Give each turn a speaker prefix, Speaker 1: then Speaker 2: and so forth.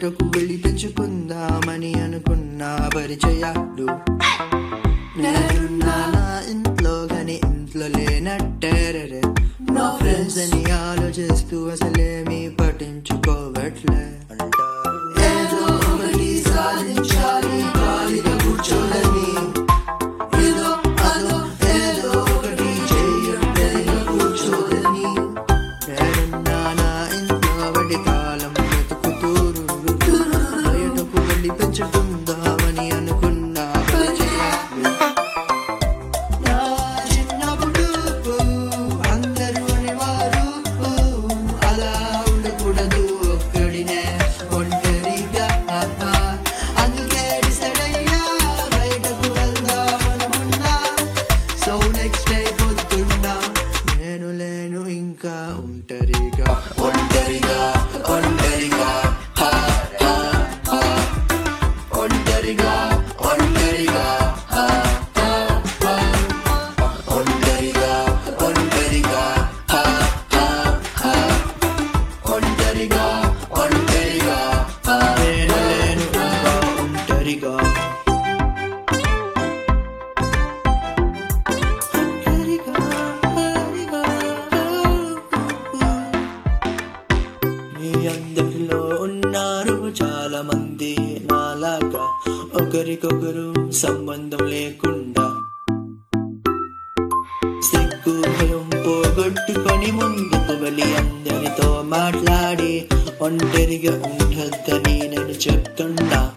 Speaker 1: బయటకు వెళ్ళి తెచ్చుకుందామని అనుకున్న పరిచయాలు నేనున్నా నా ఇంట్లో గాని ఇంట్లో లేనట్టేరే నా ఫ్రెండ్స్ అని ఆలోచిస్తూ అసలేమీ పట్టించుకోవట్లే ఏదో ఒకటి సాధించాలి ఖాళీగా కూర్చోలని ఏదో అదో ఏదో ఒకటి చెయ్యొద్దని కూర్చోదని నేనున్నా నా ఇంట్లో వడి కాలం వెతుకుతూరు బయటకు వెళ్ళి పెంచుకుందామని అనుకున్నా పరిచయాలు నా చిన్నప్పుడు అందరూ అనేవారు అలా ఉండకూడదు ఒక్కడినే ఒంటరిగా అందుకే డిసైడ్ అయ్యా బయటకు వెళ్దామనుకున్నా సో నెక్స్ట్ డే పొద్దున్నా నేను లేను ఇంకా ఒంటరిగా ఒంటరిగా ఒంటరిగా హా, హా, హా. ఒంటరిగా ఒంటరిగా హా, హా, హా. ఒంటరిగా ఒంటరిగా హా, హా, హా. ఒంటరిగా ఒంటరిగా హా. నేను లేను ఇంకా ఒంటరిగా ఒంటరిగా, ఒంటరిగా. మీ అందరిలో ఉన్నారు చాలా మంది నాలాగా ఒకరికొకరు సంబంధం లేకుండా సిగ్గు భయం పోగొట్టుకొని ముందుకు వెళ్ళి అందరితో మాట్లాడి ఒంటరిగా ఉండొద్దని నేను చెప్తున్నా